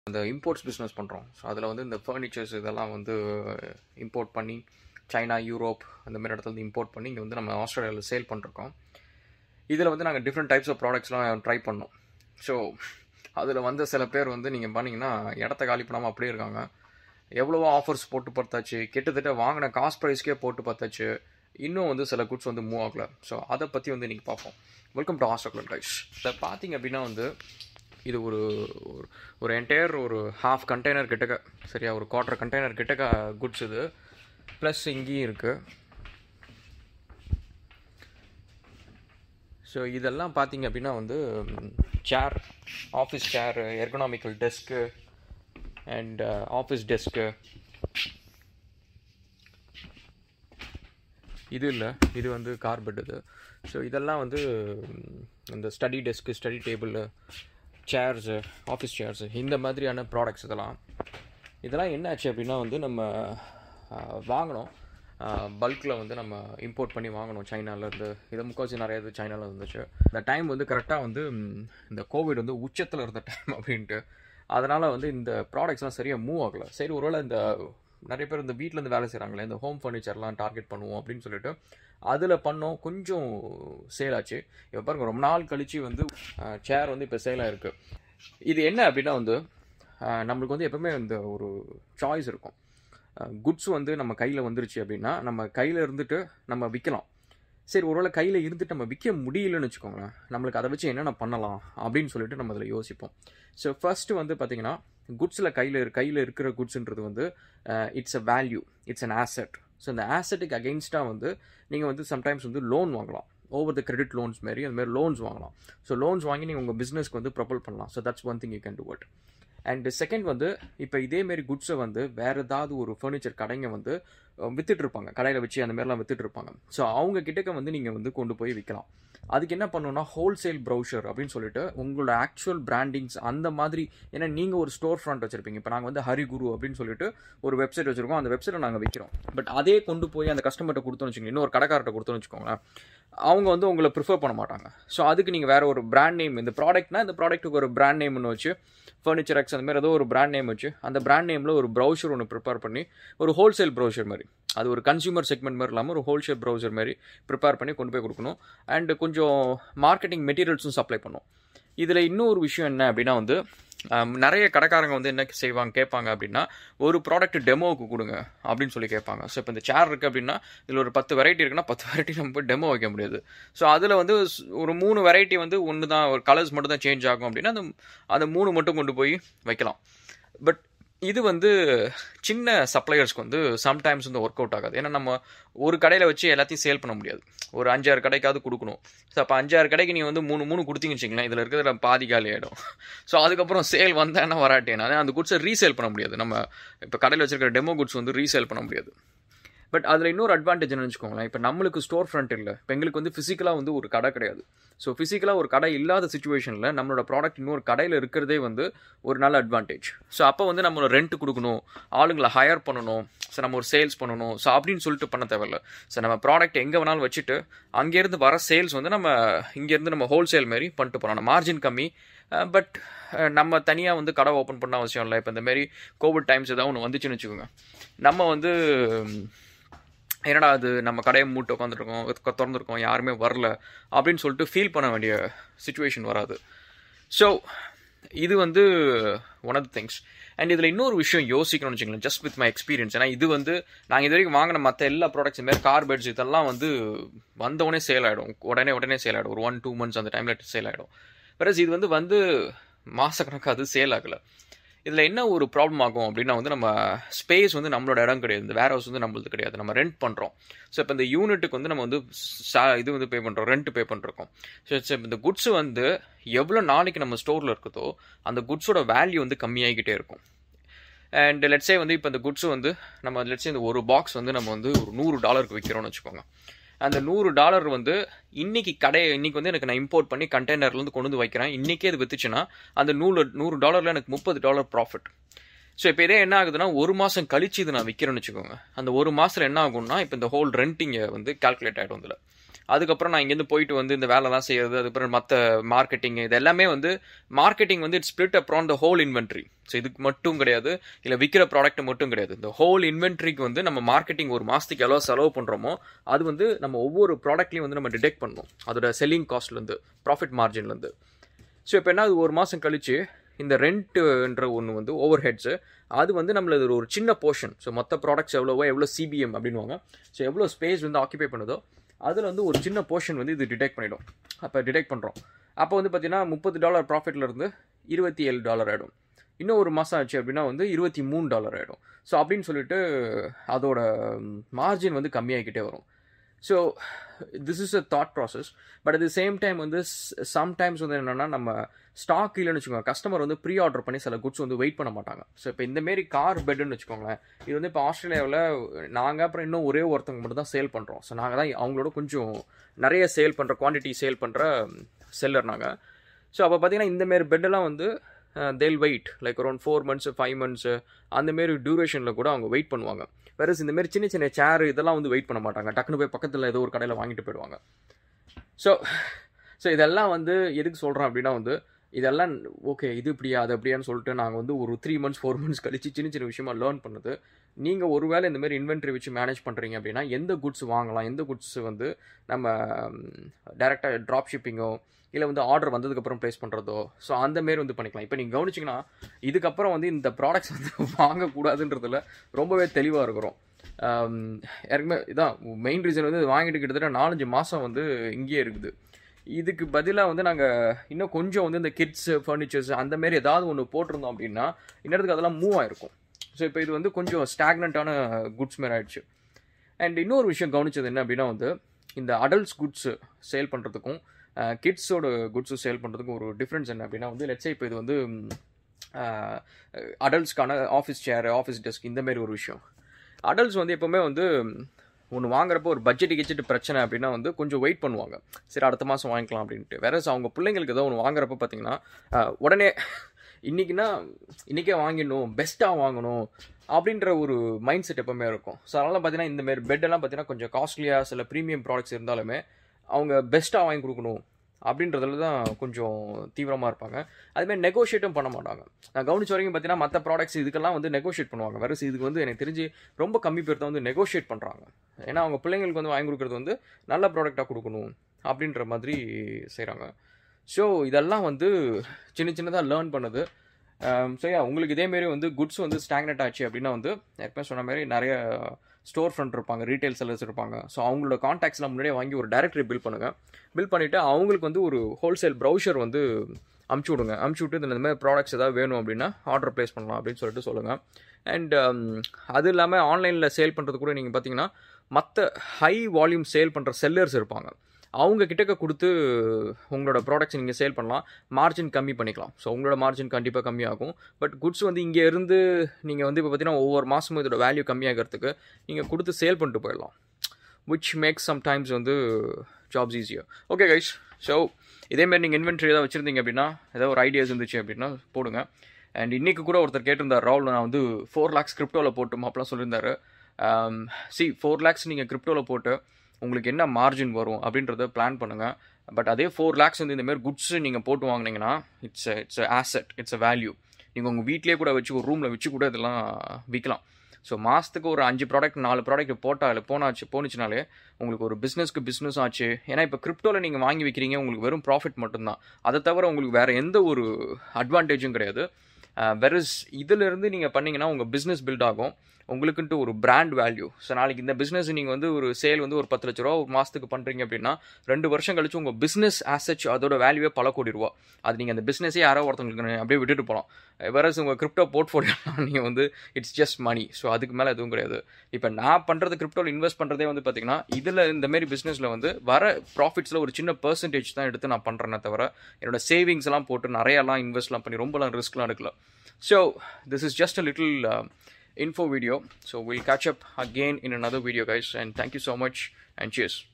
அந்த imports business பண்ணுறோம் so அதில் வந்து இந்த ஃபர்னிச்சர்ஸ் இதெல்லாம் வந்து இம்போர்ட் பண்ணி சைனா யூரோப் அந்த மாதிரி இடத்துல இருந்து இம்போர்ட் பண்ணி இங்கே வந்து நம்ம ஆஸ்திரேலியாவில் சேல் பண்ணிருக்கோம் இதில் வந்து நாங்கள் டிஃப்ரெண்ட் டைப்ஸ் ஆஃப் ப்ராடக்ட்ஸ்லாம் ட்ரை பண்ணோம் ஸோ அதில் வந்து சில பேர் வந்து நீங்கள் பண்ணிங்கன்னா இடத்த காலி பண்ணாமல் அப்படியே இருக்காங்க எவ்வளவோ ஆஃபர்ஸ் போட்டு பார்த்தாச்சு கிட்டத்தட்ட வாங்கின காஸ்ட் ப்ரைஸ்க்கே போட்டு பார்த்தாச்சு இன்னும் வந்து சில குட்ஸ் வந்து மூவ் ஆகல ஸோ அதை பற்றி வந்து இன்றைக்கி பார்ப்போம் வெல்கம் டு ஹாஸ்டல் கைஸ் இதை பார்த்தீங்க அப்படின்னா வந்து இது ஒரு ஒரு- ஒரு என்டையர் ஒரு ஹாஃப் கண்டெய்னர் கிட்டக்க சரியா ஒரு குவார்ட்டர் கண்டெய்னர் கிட்டக்க குட்ஸ் இது ப்ளஸ் இங்கேயும் இருக்குது ஸோ இதெல்லாம் பார்த்தீங்க அப்படின்னா வந்து chair office chair ergonomical desk and office desk இது இல்லை இது வந்து கார்பெட் இது ஸோ இதெல்லாம் வந்து ம், இந்த study desk study table chairs office chairs இந்த மாதிரியான ப்ராடக்ட்ஸ் இதெல்லாம் இதெல்லாம் என்ன ஆச்சு அப்படின்னா வந்து நம்ம ஆ, வாங்கினோம் பல்கில் வந்து நம்ம இம்போர்ட் பண்ணி வாங்கினோம் சைனாலேருந்து இது முக்கால்வாசி நிறைய இது சைனாவில் இருந்துச்சு இந்த டைம் வந்து கரெக்டாக வந்து ம், இந்த கோவிட் வந்து உச்சத்தில் இருந்த டைம் அப்படின்ட்டு அதனால் வந்து இந்த ப்ராடக்ட்ஸ்லாம் சரியாக மூவ் ஆகலை சரி ஒருவேளை இந்த நிறைய பேர் இந்த வீட்டிலேருந்து வேலை செய்கிறாங்களே இந்த ஹோம் ஃபர்னிச்சர்லாம் டார்கெட் பண்ணுவோம் அப்படின்னு சொல்லிட்டு அதில் பண்ணோம் கொஞ்சம் சேல் ஆச்சு இப்போ பாருங்க ரொம்ப நாள் கழிச்சு வந்து சேர் வந்து இப்போ சேல் ஆயிருக்கு இது என்ன அப்படின்னா வந்து அஹ், நம்மளுக்கு வந்து எப்பவுமே இந்த ஒரு சாய்ஸ் இருக்கும் குட்ஸ் வந்து நம்ம கையில் வந்துருச்சு அப்படின்னா நம்ம கையில் இருந்துட்டு நம்ம விற்கலாம் சரி ஒருவேளை கையில் இருந்துட்டு நம்ம விற்க முடியலன்னு வச்சுக்கோங்களேன் நம்மளுக்கு அதை வச்சு என்னென்ன பண்ணலாம் அப்படின்னு சொல்லிட்டு நம்ம அதில் யோசிப்போம் ஸோ ஃபர்ஸ்ட் வந்து பார்த்தீங்கன்னா குட்ஸில் கையில் கையில் இருக்கிற குட்ஸ்ன்றது வந்து it's a value it's an asset so இந்த ஆசெட்டுக்கு அகெயின்ஸ்டாக வந்து நீங்கள் வந்து சம்டைம்ஸ் வந்து லோன் வாங்கலாம் ஓவர் த கிரெடிட் லோன்ஸ் மாரி அந்த மாதிரி லோன்ஸ் வாங்கலாம் ஸோ லோன்ஸ் வாங்கி நீங்கள் உங்கள் பிஸ்னஸ்க்கு வந்து ப்ரொபல் பண்ணலாம் so that's one thing you can do it and second வந்து இப்போ இதேமாரி குட்ஸை வந்து வேறு ஏதாவது ஒரு ஃபர்னிச்சர் கடைங்க வந்து அஹ், வித்துட்டு இருப்பாங்க கடையில் வச்சு அந்த மாதிரிலாம் வித்துட்டு இருப்பாங்க ஸோ அவங்க கிட்டக்க வந்து நீங்கள் வந்து கொண்டு போய் விற்கலாம் அதுக்கு என்ன பண்ணணும்னா ஹோல்சேல் ப்ரௌஷர் அப்படின்னு சொல்லிட்டு உங்களோட ஆக்சுவல் பிராண்டிங்ஸ் அந்த மாதிரி ஏன்னா நீங்கள் ஒரு ஸ்டோர் ஃப்ரண்ட் வச்சிருப்பீங்க இப்போ நாங்கள் வந்து ஹரிகுரு அப்படின்னு சொல்லிட்டு ஒரு வெப்சைட் வச்சிருக்கோம் அந்த வெப்சைட்டை நாங்கள் விற்கிறோம் பட் அதே கொண்டு போய் அந்த கஸ்டமர்கிட்ட கொடுத்தோம்னு வச்சுக்கோங்க இன்னொரு கடைக்காரர்கிட்ட கொடுத்தோம்னு வச்சுக்கோங்களேன் அவங்க வந்து உங்களை ப்ரிஃபர் பண்ண மாட்டாங்க ஸோ அதுக்கு நீங்கள் வேற ஒரு பிராண்ட் நேம் இந்த ப்ராடக்ட்னா இந்த ப்ராடக்ட்டுக்கு ஒரு பிராண்ட் நேம்னு வச்சு ஃபர்னிச்சர் எக்ஸ் அந்த மாதிரி ஏதோ ஒரு பிராண்ட் நேம் வச்சு அந்த பிராண்ட் நேமில் ஒரு ப்ரௌசர் ஒன்று ப்ரிப்பேர் பண்ணி ஒரு ஹோல்சேல் ப்ரௌசர் மாதிரி அது ஒரு கன்சியூமர் செக்மெண்ட் மாதிரி இல்லாமல் ஒரு ஹோல்சேல் ப்ரௌசர் மாதிரி ப்ரிப்பேர் பண்ணி கொண்டு போய் கொடுக்கணும் அண்ட் கொஞ்சம் மார்க்கெட்டிங் மெட்டீரியல்ஸும் சப்ளை பண்ணும் இதில் இன்னொரு விஷயம் என்ன அப்படின்னா வந்து ஆம், நிறைய கடைக்காரங்க வந்து என்ன செய்வாங்க கேட்பாங்க அப்படின்னா ஒரு ப்ராடக்ட் டெமோவுக்கு கொடுங்க அப்படின்னு சொல்லி கேட்பாங்க ஸோ இப்போ இந்த சேர் இருக்குது அப்படின்னா இதில் ஒரு பத்து வெரைட்டி இருக்குன்னா பத்து வெரைட்டி நம்ம போய் டெமோ வைக்க முடியாது ஸோ அதில் வந்து ஸ்- ஒரு மூணு வெரைட்டி வந்து ஒன்று தான் ஒரு கலர்ஸ் மட்டும் தான் சேஞ்ச் ஆகும் அப்படின்னா அந்த அந்த மூணு மட்டும் கொண்டு போய் வைக்கலாம் பட் இது வந்து சின்ன சப்ளையர்ஸ்க்கு வந்து சம்டைம்ஸ் வந்து ஒர்க் அவுட் ஆகாது ஏன்னா நம்ம ஒரு கடையில் வச்சு எல்லாத்தையும் சேல் பண்ண முடியாது ஒரு அஞ்சாறு கடைக்காவது கொடுக்கணும் ஸோ அப்போ அஞ்சாறு கடைக்கு நீங்கள் வந்து மூணு மூணு கொடுத்தீங்கன்னு வச்சுங்களேன் இதில் இருக்கிறதுல பாதி காலி ஆகிடும் ஸோ அதுக்கப்புறம் சேல் வந்தா என்ன வராட்டேனா அந்த குட்ஸை ரீசேல் பண்ண முடியாது நம்ம இப்போ கடையில் வச்சிருக்கிற டெமோ குட்ஸ் வந்து ரீசேல் பண்ண முடியாது பட் அதில் இன்னொரு அட்வான்டேஜ் என்ன வச்சுக்கோங்களேன் இப்போ நம்மளுக்கு ஸ்டோர் ஃப்ரண்ட் இல்லை இப்போ எங்களுக்கு வந்து ஃபிசிக்கலாக வந்து ஒரு கடை கிடையாது ஸோ ஃபிசிக்கலாக ஒரு கடை இல்லாத சுச்சுவேஷனில் நம்மளோட ப்ராடக்ட் இன்னொரு கடையில் இருக்கிறதே வந்து ஒரு நல்ல அட்வான்டேஜ் ஸோ அப்போ வந்து நம்ம ரெண்ட் கொடுக்கணும் ஆளுங்களை ஹையர் பண்ணணும் ஸோ நம்ம ஒரு சேல்ஸ் பண்ணணும் ஸோ அப்படின்னு சொல்லிட்டு பண்ண தேவையில்ல ஸோ நம்ம ப்ராடக்ட் எங்கே வேணாலும் வச்சுட்டு அங்கேருந்து வர சேல்ஸ் வந்து நம்ம இங்கேருந்து நம்ம ஹோல்சேல் மாரி பண்ணிட்டு போகிறோம் மார்ஜின் கம்மி பட் நம்ம தனியாக வந்து கடை ஓப்பன் பண்ண அவசியம் இல்லை இப்போ இந்த மாதிரி கோவிட் டைம்ஸ் ஏதாவது ஒன்று வந்துச்சுன்னு வச்சுக்கோங்க நம்ம வந்து ம், என்னடா அது நம்ம கடையை மூட்டு உட்காந்துருக்கோம் திறந்துருக்கோம் யாருமே வரல அப்படின்னு சொல்லிட்டு ஃபீல் பண்ண வேண்டிய சுச்சுவேஷன் வராது ஸோ இது வந்து one of the things and இதில் இன்னொரு விஷயம் யோசிக்கணும்னு வச்சுக்கோங்களேன் ஜஸ்ட் வித் மை எக்ஸ்பீரியன்ஸ் ஏன்னா இது வந்து நாங்கள் இது வரைக்கும் வாங்கின மற்ற எல்லா ப்ராடக்ட்ஸ் மாரி கார்பெட்ஸ் இதெல்லாம் வந்து வந்தவுடனே சேல் ஆகிடும் உடனே உடனே சேல் ஆகிடும் ஒரு ஒன் டூ மந்த்ஸ் அந்த டைமில் சேல் ஆகிடும் வேறஸ் இது வந்து வந்து மாதக்கணக்காக அது சேல் ஆகலை இதில் என்ன ஒரு ப்ராப்ளம் ஆகும் அப்படின்னா வந்து நம்ம ஸ்பேஸ் வந்து நம்மளோட இடம் கிடையாது இந்த வேர் ஹவுஸ் வந்து நம்மளது கிடையாது நம்ம ரெண்ட் பண்ணுறோம் ஸோ இப்போ இந்த யூனிட்டுக்கு வந்து நம்ம வந்து சா- இது வந்து பே பண்ணுறோம் ரெண்ட் பே பண்ணிருக்கோம் ஸோ இந்த குட்ஸ் வந்து எவ்வளோ நாளைக்கு நம்ம ஸ்டோரில் இருக்குதோ அந்த குட்ஸோட வேல்யூ வந்து கம்மியாகிக்கிட்டே இருக்கும் அண்ட் லெட்ஸே வந்து இப்போ இந்த குட்ஸ் வந்து நம்ம லெட்ஸே இந்த ஒரு பாக்ஸ் வந்து நம்ம வந்து ஒரு நூறு டாலருக்கு விற்கிறோம்னு வச்சுக்கோங்க அந்த நூறு டாலர் வந்து இன்னைக்கு கடை இன்னைக்கு வந்து எனக்கு நான் இம்போர்ட் பண்ணி கண்டெய்னர்லேருந்து கொண்டு வந்து வைக்கிறேன் இன்னைக்கே அது வித்துச்சுன்னா அந்த நூறு நூறு டாலரில் எனக்கு முப்பது டாலர் ப்ராஃபிட் ஸோ இப்போ இதே என்ன ஆகுதுன்னா ஒரு மாதம் கழிச்சு இது நான் விற்கிறேன்னு வச்சுக்கோங்க அந்த ஒரு மாதத்தில் என்ன ஆகும்னா இப்போ இந்த ஹோல் ரெண்டிங்கை வந்து கால்குலேட் ஆகிடும் இதில் அதுக்கப்புறம் நான் இங்கேருந்து போயிட்டு வந்து இந்த வேலைலாம் செய்யறது அதுக்கப்புறம் மற்ற மார்க்கெட்டிங் இது எல்லாமே வந்து மார்க்கெட்டிங் வந்து it's split upon the whole inventory so இதுக்கு மட்டும் கிடையாது இல்லை விற்கிற ப்ராடக்ட் மட்டும் கிடையாது இந்த ஹோல் இன்வென்ட்ரிக்கு வந்து நம்ம மார்க்கெட்டிங் ஒரு மாதத்துக்கு எவ்வளோ செலவு பண்ணுறோமோ அது வந்து நம்ம ஒவ்வொரு ப்ராடக்ட்லையும் வந்து நம்ம டிடெக்ட் பண்ணணும் அதோட செல்லிங் காஸ்ட்லேருந்து ப்ராஃபிட் மார்ஜின்லேருந்து ஸோ இப்போ என்ன அது ஒரு மாதம் கழிச்சு இந்த ரெண்ட்டுன்ற ஒன்று வந்து ஓவர் ஹெட்ஸு அது வந்து நம்மளது ஒரு சின்ன போர்ஷன் ஸோ மொத்த ப்ராடக்ட்ஸ் எவ்வளோவோ எவ்வளோ சிபிஎம் அப்படின்வாங்க ஸோ எவ்வளோ ஸ்பேஸ் வந்து ஆக்கியபை பண்ணுதோ அதில் வந்து ஒரு சின்ன போர்ஷன் வந்து இது டிடெக்ட் பண்ணிடும் அப்போ டிடெக்ட் பண்ணுறோம் அப்போ வந்து பார்த்தீங்கன்னா முப்பது டாலர் ப்ராஃபிட்லேருந்து இருபத்தி ஏழு டாலர் ஆகிடும் இன்னும் ஒரு மாதம் ஆச்சு அப்படின்னா வந்து இருபத்தி மூணு டாலர் ஆகிடும் ஸோ அப்படின்னு சொல்லிட்டு அதோட மார்ஜின் வந்து கம்மியாகிக்கிட்டே வரும் so this is a thought process but at the same time வந்து சம்டைம்ஸ் வந்து என்னென்னா நம்ம ஸ்டாக் இல்லைன்னு வச்சுக்கோங்க கஸ்டமர் வந்து ப்ரீ ஆர்டர் பண்ணி சில குட்ஸ் வந்து வெயிட் பண்ண மாட்டாங்க ஸோ இப்போ இந்தமாரி கார் பெட்டுன்னு வச்சுக்கோங்களேன் இது வந்து இப்போ ஆஸ்திரேலியாவில் நாங்கள் அப்புறம் இன்னும் ஒரே ஒருத்தவங்க மட்டும் தான் சேல் பண்ணுறோம் ஸோ நாங்கள் தான் அவங்களோட கொஞ்சம் நிறைய சேல் பண்ணுற குவான்டிட்டி சேல் பண்ணுற செல்லர் நாங்கள் ஸோ அப்போ பார்த்தீங்கன்னா இந்தமாரி பெட்டெல்லாம் வந்து they'll wait like around four months five months அந்தமாரி டியூரேஷனில் கூட அவங்க வெயிட் பண்ணுவாங்க வேறு இந்தமாரி சின்ன சின்ன சேர் இதெல்லாம் வந்து வெயிட் பண்ண மாட்டாங்க டக்குன்னு போய் பக்கத்தில் ஏதோ ஒரு கடையில் வாங்கிட்டு போயிடுவாங்க ஸோ ஸோ இதெல்லாம் வந்து எதுக்கு சொல்கிறேன் அப்படின்னா வந்து இதெல்லாம் ஓகே இது இப்படியா அது அப்படியான்னு சொல்லிட்டு நாங்கள் வந்து ஒரு த்ரீ மந்த்ஸ் ஃபோர் மந்த்ஸ் கழிச்சு சின்ன சின்ன விஷயமா லேர்ன் பண்ணுது நீங்கள் ஒருவேளை இந்த மாதிரி இன்வென்ட்ரி வச்சு மேனேஜ் பண்ணுறீங்க அப்படின்னா எந்த குட்ஸ் வாங்கலாம் எந்த குட்ஸ் வந்து நம்ம டேரெக்டாக ட்ராப் ஷிப்பிங்கோ இல்லை வந்து ஆர்டர் வந்ததுக்கப்புறம் ப்ளேஸ் பண்ணுறதோ ஸோ அந்த மாரி வந்து பண்ணிக்கலாம் இப்போ நீங்கள் கவனிச்சிங்கன்னா இதுக்கப்புறம் வந்து இந்த ப்ராடக்ட்ஸ் வந்து வாங்கக்கூடாதுன்றதுல ரொம்பவே தெளிவாக இருக்கிறோம் யாருக்குமே இதான் மெயின் ரீசன் வந்து வாங்கிட்டு கிட்டத்தட்ட நாலஞ்சு மாதம் வந்து இங்கேயே இருக்குது இதுக்கு பதிலாக வந்து நாங்கள் இன்னும் கொஞ்சம் வந்து இந்த கிட்ஸ் ஃபர்னிச்சர்ஸ் அந்த மாரி ஏதாவது ஒன்று போட்டிருந்தோம் அப்படின்னா இன்னத்துக்கு அதெல்லாம் மூவ் ஆயிருக்கும் ஸோ இப்போ இது வந்து கொஞ்சம் ஸ்டாக்னண்ட்டான குட்ஸ் மாரி ஆயிடுச்சு அண்ட் இன்னொரு விஷயம் கவனிச்சது என்ன அப்படின்னா வந்து இந்த அடல்ட்ஸ் குட்ஸ் சேல் பண்ணுறதுக்கும் கிட்ஸோட குட்ஸு சேல் பண்ணுறதுக்கும் ஒரு டிஃப்ரென்ஸ் என்ன அப்படின்னா வந்து லெட்ஸே இப்போ இது வந்து அடல்ட்ஸ்க்கான ஆஃபீஸ் சேர் ஆஃபீஸ் டெஸ்க் இந்தமாரி ஒரு விஷயம் அடல்ட்ஸ் வந்து எப்போவுமே வந்து ஒன்று வாங்குறப்போ ஒரு பட்ஜெட் கிச்செட் பிரச்சனை அப்படின்னா வந்து கொஞ்சம் வெயிட் பண்ணுவாங்க சரி அடுத்த மாதம் வாங்கிக்கலாம் அப்படின்ட்டு வேற அவங்க பிள்ளைங்களுக்கு ஏதோ ஒன்று வாங்குறப்ப பார்த்தீங்கன்னா உடனே இன்றைக்கினா இன்றைக்கே வாங்கிடணும் பெஸ்ட்டாக வாங்கணும் அப்படின்ற ஒரு மைண்ட் செட் எப்போவுமே இருக்கும் ஸோ அதனால் பார்த்தீங்கன்னா இந்தமாரி பெட்டெல்லாம் பார்த்தீங்கன்னா கொஞ்சம் காஸ்ட்லியாக சில ப்ரீமியம் ப்ராடக்ட்ஸ் இருந்தாலுமே அவங்க பெஸ்ட்டாக வாங்கி கொடுக்கணும் அப்படின்றதுல தான் கொஞ்சம் தீவிரமாக இருப்பாங்க அதுமாதிரி நெகோஷியேட்டும் பண்ண மாட்டாங்க நான் கவனிச்ச வரைக்கும் பார்த்தீங்கன்னா மற்ற ப்ராடக்ட்ஸ் இதுக்கெல்லாம் வந்து நெகோஷியேட் பண்ணுவாங்க வேறு இதுக்கு வந்து எனக்கு தெரிஞ்சு ரொம்ப கம்மி பேர் தான் வந்து நெகோஷியேட் பண்ணுறாங்க ஏன்னா அவங்க பிள்ளைங்களுக்கு வந்து வாங்கி கொடுக்குறது வந்து நல்ல ப்ராடக்டாக கொடுக்கணும் அப்படின்ற மாதிரி செய்கிறாங்க ஸோ இதெல்லாம் வந்து சின்ன சின்னதாக லேர்ன் பண்ணுது ஸோ யா உங்களுக்கு இதேமாரி வந்து குட்ஸ் வந்து ஸ்டாக்னட் ஆச்சு அப்படின்னா வந்து ஏற்கனவே சொன்ன மாதிரி நிறைய ஸ்டோர் ஃப்ரண்ட் இருப்பாங்க ரீட்டைல் செல்லர்ஸ் இருப்பாங்க ஸோ அவங்களோட காண்டாக்ட்ஸ்லாம் முன்னாடியே வாங்கி ஒரு டைரக்டரி பில் பண்ணுங்கள் பில் பண்ணிவிட்டு அவங்களுக்கு வந்து ஒரு ஹோல்சேல் ப்ரௌஷர் வந்து அமுச்சு விடுங்க அமுச்சு விட்டு இந்த மாதிரி ப்ராடக்ட்ஸ் ஏதாவது வேணும் அப்படின்னா ஆர்டர் ப்ளேஸ் பண்ணலாம் அப்படின்னு சொல்லிட்டு சொல்லுங்கள் அண்ட் அது இல்லாமல் ஆன்லைனில் சேல் பண்ணுறது கூட நீங்கள் பார்த்தீங்கன்னா மற்ற ஹை வால்யூம் சேல் பண்ணுற செல்லர்ஸ் இருப்பாங்க அவங்க கிட்டக்க கொடுத்து உங்களோட ப்ராடக்ட்ஸ் நீங்கள் சேல் பண்ணலாம் மார்ஜின் கம்மி பண்ணிக்கலாம் ஸோ உங்களோட மார்ஜின் கண்டிப்பாக கம்மியாகும் பட் குட்ஸ் வந்து இங்கே இருந்து நீங்கள் வந்து இப்போ பார்த்தீங்கன்னா ஒவ்வொரு மாதமும் இதோட வேல்யூ கம்மியாகிறதுக்கு நீங்கள் கொடுத்து சேல் பண்ணிட்டு போயிடலாம் விச் மேக்ஸ் சம்டைம்ஸ் வந்து ஜாப்ஸ் ஈஸியாக ஓகே கைஸ் ஸோ இதேமாரி நீங்கள் இன்வென்ட்ரி ஏதாவது வச்சுருந்தீங்க அப்படின்னா ஏதாவது ஒரு ஐடியாஸ் இருந்துச்சு அப்படின்னா போடுங்க அண்ட் இன்றைக்கி கூட ஒருத்தர் கேட்டிருந்தார் ராகுல் நான் வந்து ஃபோர் லேக்ஸ் கிரிப்டோவில் போட்டு அப்பலாம் சொல்லியிருந்தாரு சி ஃபோர் லேக்ஸ் நீங்கள் கிரிப்டோவில் போட்டு உங்களுக்கு என்ன மார்ஜின் வரும் அப்படின்றத பிளான் பண்ணுங்கள் பட் அதே ஃபோர் லேக்ஸ் வந்து இந்தமாரி குட்ஸ் நீங்கள் போட்டு வாங்கினீங்கன்னா it's it's asset it's a value நீங்கள் உங்கள் வீட்லேயே கூட வச்சு ஒரு ரூமில் வச்சு கூட இதெல்லாம் விற்கலாம் ஸோ மாதத்துக்கு ஒரு அஞ்சு ப்ராடக்ட் நாலு ப்ராடக்ட் போட்டால் போனாச்சு போணுச்சுனாலே உங்களுக்கு ஒரு பிஸ்னஸ்க்கு பிஸ்னஸ் ஆச்சு ஏன்னா இப்போ கிரிப்டோவில் நீங்கள் வாங்கி வைக்கிறீங்க உங்களுக்கு வெறும் ப்ராஃபிட் மட்டும்தான் அதை தவிர உங்களுக்கு வேறு எந்த ஒரு அட்வான்டேஜும் கிடையாது வெரஸ் இதிலிருந்து நீங்கள் பண்ணிங்கன்னா உங்கள் பிஸ்னஸ் பில்ட் ஆகும் உங்களுக்குன்ட்டு ஒரு பிராண்ட் வேல்யூ ஸோ நாளைக்கு இந்த பிஸ்னஸ் நீங்கள் வந்து ஒரு சேல் வந்து ஒரு பத்து லட்ச ரூபா ஒரு மாதத்துக்கு பண்ணுறீங்க அப்படின்னா ரெண்டு வருஷம் கழிச்சு உங்கள் பிஸ்னஸ் ஆசச் அதோட வேல்யூவே பல கோடி ரூபா அது நீங்கள் அந்த பிஸ்னஸே யாரோ ஒருத்தவங்களுக்கு அப்படியே விட்டுட்டு போகலாம் வேறஸ் உங்கள் கிரிப்டோ போர்ட்ஃபோலியோ நீங்கள் வந்து இட்ஸ் ஜஸ்ட் மணி ஸோ அதுக்கு மேலே எதுவும் கிடையாது இப்போ நான் பண்ணுறது கிரிப்டோவில் இன்வெஸ்ட் பண்ணுறதே வந்து பார்த்தீங்கன்னா இதில் இந்த மாதிரி பிஸ்னஸில் வந்து வர ப்ராஃபிட்ஸில் ஒரு சின்ன பர்சன்டேஜ் தான் எடுத்து நான் பண்ணுறேனே தவிர என்னோட சேவிங்ஸ் எல்லாம் போட்டு நிறையலாம் இன்வெஸ்ட்லாம் பண்ணி ரொம்பலாம் ரிஸ்க்லாம் எடுக்கல so this is just a little info video. So we'll catch up again in another video, guys. And thank you so much and cheers.